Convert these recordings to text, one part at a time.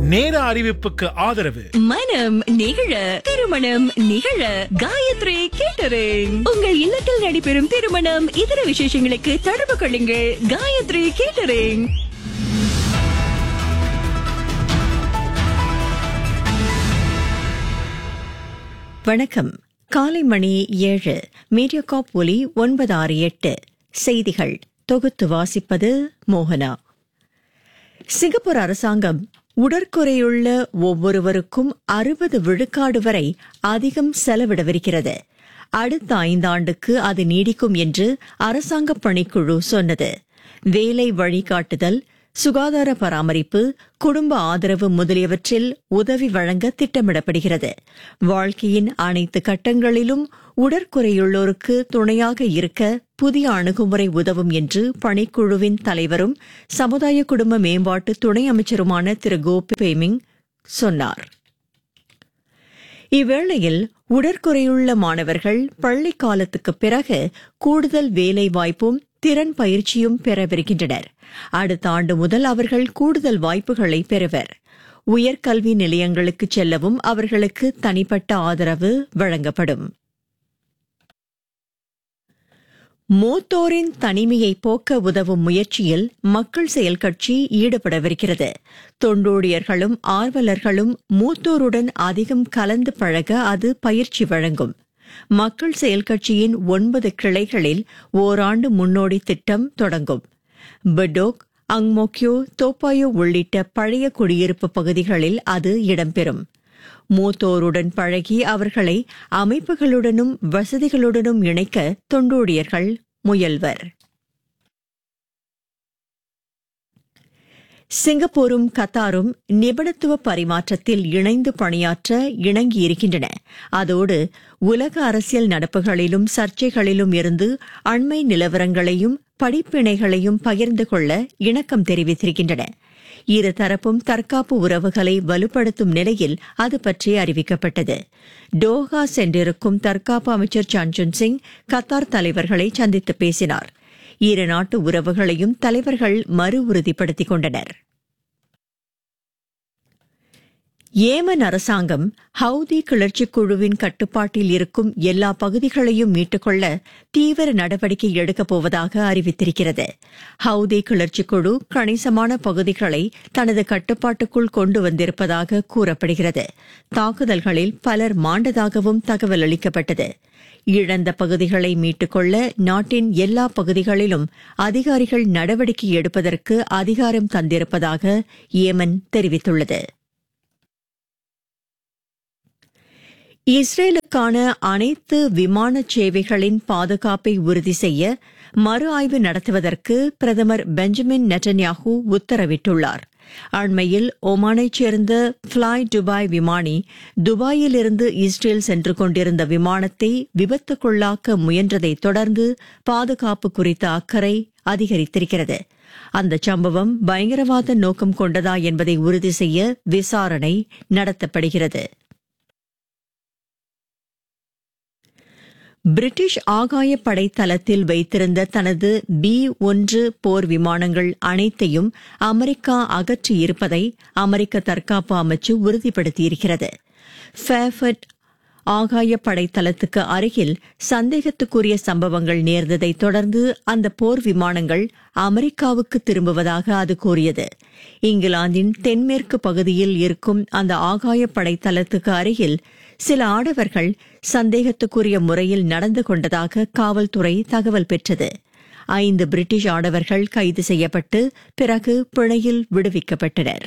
நேர அறிவிப்புக்கு ஆதரவு மனம் நிகழ திருமணம் நிகழ காயத்ரி கேட்டரிங் உங்கள் இல்லத்தில் நடைபெறும் திருமணம் இதர விசேஷங்களுக்கு தொடர்பு கொள்ளுங்கள் காயத்ரி கேட்டரிங் வணக்கம் காலை மணி ஏழு மீடியாகாப் ஒலி ஒன்பது ஆறு எட்டு செய்திகள் தொகுத்து வாசிப்பது மோகனா சிங்கப்பூர் அரசாங்கம் உடற்குறையுள்ள ஒவ்வொருவருக்கும் அறுபது விழுக்காடு வரை அதிகம் செலவிடவிருக்கிறது அடுத்த ஐந்தாண்டுக்கு அது நீடிக்கும் என்று அரசாங்க பணிக்குழு சொன்னது வேலை வழிகாட்டுதல் சுகாதார பராமரிப்பு குடும்ப ஆதரவு முதலியவற்றில் உதவி வழங்க திட்டமிடப்படுகிறது வாழ்க்கையின் அனைத்து கட்டங்களிலும் உடற்குறையுள்ளோருக்கு துணையாக இருக்க புதிய அணுகுமுறை உதவும் என்று பணிக்குழுவின் தலைவரும் சமுதாய குடும்ப மேம்பாட்டு துணை அமைச்சருமான திரு கோபி பேமிங் சொன்னார் இவ்வேளையில் உடற்குறையுள்ள மாணவர்கள் பள்ளி காலத்துக்கு பிறகு கூடுதல் வேலை வாய்ப்பும் திறன் பயிற்சியும் பெறவிருக்கின்றனர் அடுத்த ஆண்டு முதல் அவர்கள் கூடுதல் வாய்ப்புகளை பெறுவர் உயர்கல்வி நிலையங்களுக்கு செல்லவும் அவர்களுக்கு தனிப்பட்ட ஆதரவு வழங்கப்படும் மூத்தோரின் தனிமையை போக்க உதவும் முயற்சியில் மக்கள் செயல் கட்சி ஈடுபடவிருக்கிறது தொண்டூழியர்களும் ஆர்வலர்களும் மூத்தோருடன் அதிகம் கலந்து பழக அது பயிற்சி வழங்கும் மக்கள் செயல் கட்சியின் ஒன்பது கிளைகளில் ஓராண்டு முன்னோடி திட்டம் தொடங்கும் பெடோக் அங்மோக்யோ தோப்பாயோ உள்ளிட்ட பழைய குடியிருப்பு பகுதிகளில் அது இடம்பெறும் மூத்தோருடன் பழகி அவர்களை அமைப்புகளுடனும் வசதிகளுடனும் இணைக்க தொண்டூழியர்கள் முயல்வர் சிங்கப்பூரும் கத்தாரும் நிபுணத்துவ பரிமாற்றத்தில் இணைந்து பணியாற்ற இணங்கியிருக்கின்றன அதோடு உலக அரசியல் நடப்புகளிலும் சர்ச்சைகளிலும் இருந்து அண்மை நிலவரங்களையும் படிப்பினைகளையும் பகிர்ந்து கொள்ள இணக்கம் தெரிவித்திருக்கின்றன இரு தரப்பும் தற்காப்பு உறவுகளை வலுப்படுத்தும் நிலையில் அது பற்றி அறிவிக்கப்பட்டது டோஹா சென்றிருக்கும் தற்காப்பு அமைச்சர் சஞ்சன் சிங் கத்தார் தலைவர்களை சந்தித்து பேசினார் இரு நாட்டு உறவுகளையும் தலைவர்கள் மறு உறுதிப்படுத்திக் கொண்டனர் ஏமன் அரசாங்கம் ஹவுதி கிளர்ச்சிக் குழுவின் கட்டுப்பாட்டில் இருக்கும் எல்லா பகுதிகளையும் மீட்டுக்கொள்ள தீவிர நடவடிக்கை எடுக்கப் போவதாக அறிவித்திருக்கிறது ஹவுதி கிளர்ச்சிக் குழு கணிசமான பகுதிகளை தனது கட்டுப்பாட்டுக்குள் கொண்டு வந்திருப்பதாக கூறப்படுகிறது தாக்குதல்களில் பலர் மாண்டதாகவும் தகவல் அளிக்கப்பட்டது இழந்த பகுதிகளை மீட்டுக்கொள்ள நாட்டின் எல்லா பகுதிகளிலும் அதிகாரிகள் நடவடிக்கை எடுப்பதற்கு அதிகாரம் தந்திருப்பதாக ஏமன் தெரிவித்துள்ளது இஸ்ரேலுக்கான அனைத்து விமான சேவைகளின் பாதுகாப்பை உறுதி செய்ய மறு ஆய்வு நடத்துவதற்கு பிரதமர் பெஞ்சமின் நெட்டன்யாஹூ உத்தரவிட்டுள்ளார் அண்மையில் ஒமானைச் சேர்ந்த ஃபிளாய் துபாய் விமானி துபாயிலிருந்து இஸ்ரேல் சென்று கொண்டிருந்த விமானத்தை விபத்துக்குள்ளாக்க முயன்றதைத் தொடர்ந்து பாதுகாப்பு குறித்த அக்கறை அதிகரித்திருக்கிறது அந்த சம்பவம் பயங்கரவாத நோக்கம் கொண்டதா என்பதை உறுதி செய்ய விசாரணை நடத்தப்படுகிறது பிரிட்டிஷ் ஆகாயப்படை தளத்தில் வைத்திருந்த தனது பி ஒன்று போர் விமானங்கள் அனைத்தையும் அமெரிக்கா அகற்றியிருப்பதை அமெரிக்க தற்காப்பு அமைச்சு உறுதிப்படுத்தியிருக்கிறது ஃபேஃபர்ட் ஆகாயப்படை தளத்துக்கு அருகில் சந்தேகத்துக்குரிய சம்பவங்கள் நேர்ந்ததை தொடர்ந்து அந்த போர் விமானங்கள் அமெரிக்காவுக்கு திரும்புவதாக அது கூறியது இங்கிலாந்தின் தென்மேற்கு பகுதியில் இருக்கும் அந்த ஆகாயப்படை தளத்துக்கு அருகில் சில ஆடவர்கள் சந்தேகத்துக்குரிய முறையில் நடந்து கொண்டதாக காவல்துறை தகவல் பெற்றது ஐந்து பிரிட்டிஷ் ஆடவர்கள் கைது செய்யப்பட்டு பிறகு பிணையில் விடுவிக்கப்பட்டனர்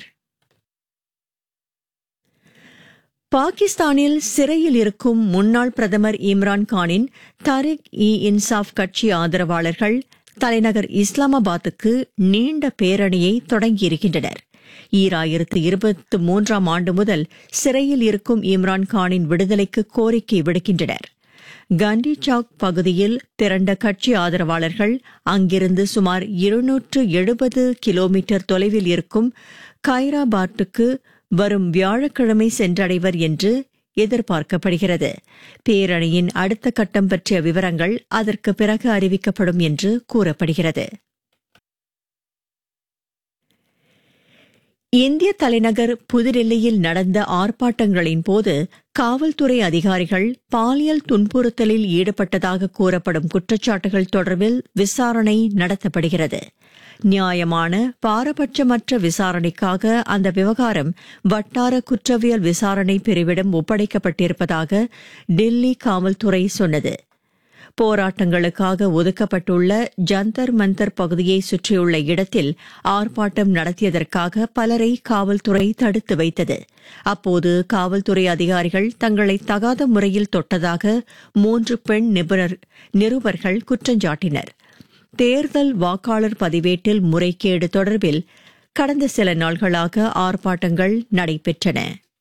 பாகிஸ்தானில் சிறையில் இருக்கும் முன்னாள் பிரதமர் இம்ரான் கானின் தரிக் இ இன்சாப் கட்சி ஆதரவாளர்கள் தலைநகர் இஸ்லாமாபாத்துக்கு நீண்ட பேரணியை தொடங்கியிருக்கின்றனர் ஈராயிரத்து இருபத்தி மூன்றாம் ஆண்டு முதல் சிறையில் இருக்கும் இம்ரான் கானின் விடுதலைக்கு கோரிக்கை விடுக்கின்றனர் கண்டி சவுக் பகுதியில் திரண்ட கட்சி ஆதரவாளர்கள் அங்கிருந்து சுமார் இருநூற்று எழுபது கிலோமீட்டர் தொலைவில் இருக்கும் கைராபாட்டுக்கு வரும் வியாழக்கிழமை சென்றடைவர் என்று எதிர்பார்க்கப்படுகிறது பேரணியின் அடுத்த கட்டம் பற்றிய விவரங்கள் அதற்கு பிறகு அறிவிக்கப்படும் என்று கூறப்படுகிறது இந்திய தலைநகர் புதுடில்லியில் நடந்த ஆர்ப்பாட்டங்களின் போது காவல்துறை அதிகாரிகள் பாலியல் துன்புறுத்தலில் ஈடுபட்டதாக கூறப்படும் குற்றச்சாட்டுகள் தொடர்பில் விசாரணை நடத்தப்படுகிறது நியாயமான பாரபட்சமற்ற விசாரணைக்காக அந்த விவகாரம் வட்டார குற்றவியல் விசாரணை பிரிவிடம் ஒப்படைக்கப்பட்டிருப்பதாக டெல்லி காவல்துறை சொன்னது போராட்டங்களுக்காக ஒதுக்கப்பட்டுள்ள ஜந்தர் மந்தர் பகுதியை சுற்றியுள்ள இடத்தில் ஆர்ப்பாட்டம் நடத்தியதற்காக பலரை காவல்துறை தடுத்து வைத்தது அப்போது காவல்துறை அதிகாரிகள் தங்களை தகாத முறையில் தொட்டதாக மூன்று பெண் நிபுணர் நிருபர்கள் குற்றஞ்சாட்டினர் தேர்தல் வாக்காளர் பதிவேட்டில் முறைகேடு தொடர்பில் கடந்த சில நாள்களாக ஆர்ப்பாட்டங்கள் நடைபெற்றன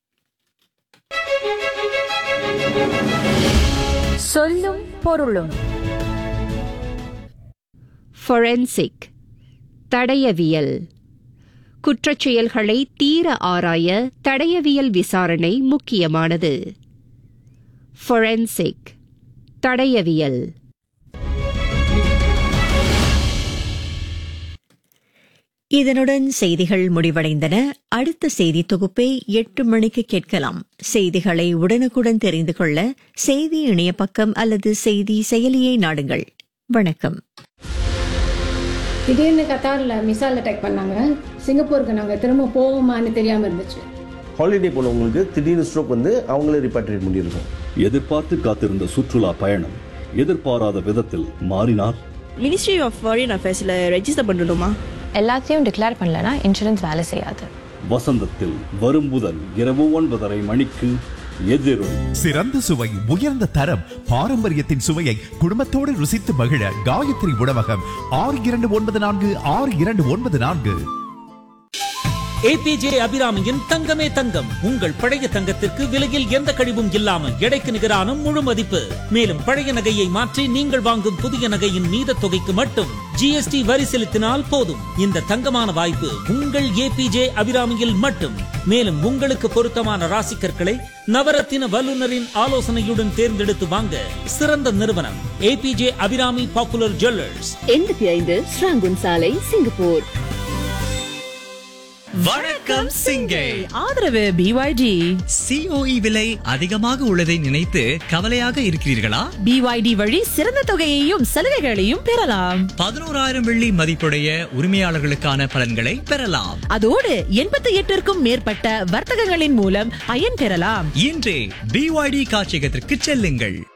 சொல்லும் பொருளும் ஃபொரென்சிக் தடயவியல் குற்றச் செயல்களை தீர ஆராய தடயவியல் விசாரணை முக்கியமானது ஃபொரென்சிக் தடயவியல் இதனுடன் செய்திகள் முடிவடைந்தன அடுத்த செய்தி தொகுப்பை எட்டு மணிக்கு கேட்கலாம் செய்திகளை உடனுக்குடன் தெரிந்து கொள்ள செய்தி இணைய பக்கம் அல்லது செய்தி செயலியை நாடுங்கள் வணக்கம் திடீர்னு கத்தாரில் மிசைல் அட்டாக் பண்ணாங்க சிங்கப்பூருக்கு நாங்கள் திரும்ப போவோமான்னு தெரியாமல் இருந்துச்சு ஹாலிடே போனவங்களுக்கு திடீர்னு ஸ்ட்ரோக் வந்து அவங்களே ரிப்பாட்ரியேட் பண்ணியிருக்கோம் எதிர்பார்த்து காத்திருந்த சுற்றுலா பயணம் எதிர்பாராத விதத்தில் மாறினார் மினிஸ்ட்ரி ஆஃப் ஃபாரின் அஃபேர்ஸில் ரெஜிஸ்டர் பண்ணணுமா எல்லாத்தையும் டிக்ளேர் பண்ணலனா இன்சூரன்ஸ் வேலை செய்யாது வசந்தத்தில் வரும் முதல் இரவு ஒன்பதரை மணிக்கு எதிரொலி சிறந்த சுவை உயர்ந்த தரம் பாரம்பரியத்தின் சுவையை குடும்பத்தோடு ருசித்து மகிழ காயத்ரி உணவகம் ஆறு இரண்டு ஒன்பது நான்கு ஆறு இரண்டு ஒன்பது நான்கு ஏபிஜே அபிராமியின் தங்கமே தங்கம் உங்கள் பழைய தங்கத்திற்கு விலையில் எந்த கழிவும் இல்லாமல் எடைக்கு நிகரான முழு மதிப்பு மேலும் பழைய நகையை மாற்றி நீங்கள் வாங்கும் புதிய நகையின் மீத தொகைக்கு மட்டும் ஜிஎஸ்டி வரி செலுத்தினால் போதும் இந்த தங்கமான வாய்ப்பு உங்கள் ஏபிஜே அபிராமியில் மட்டும் மேலும் உங்களுக்கு பொருத்தமான ராசிக்கற்களை நவரத்தின வல்லுநரின் ஆலோசனையுடன் தேர்ந்தெடுத்து வாங்க சிறந்த நிறுவனம் ஏபிஜே அபிராமி பாப்புலர் ஜுவல்லர்ஸ் எண்பத்தி ஐந்து ஸ்ராங்குன் சாலை சிங்கப்பூர் வணக்கம் சிங்கை ஆதரவு பிஒய்டி சிஓஇ விலை அதிகமாக உள்ளதை நினைத்து கவலையாக இருக்கிறீர்களா பிஒய்டி வழி சிறந்த தொகையையும் சலுகைகளையும் பெறலாம் பதினோராயிரம் வெள்ளி மதிப்புடைய உரிமையாளர்களுக்கான பலன்களை பெறலாம் அதோடு எண்பத்தி எட்டிற்கும் மேற்பட்ட வர்த்தகங்களின் மூலம் பயன் பெறலாம் இன்றே பிஒய்டி காட்சியகத்திற்கு செல்லுங்கள்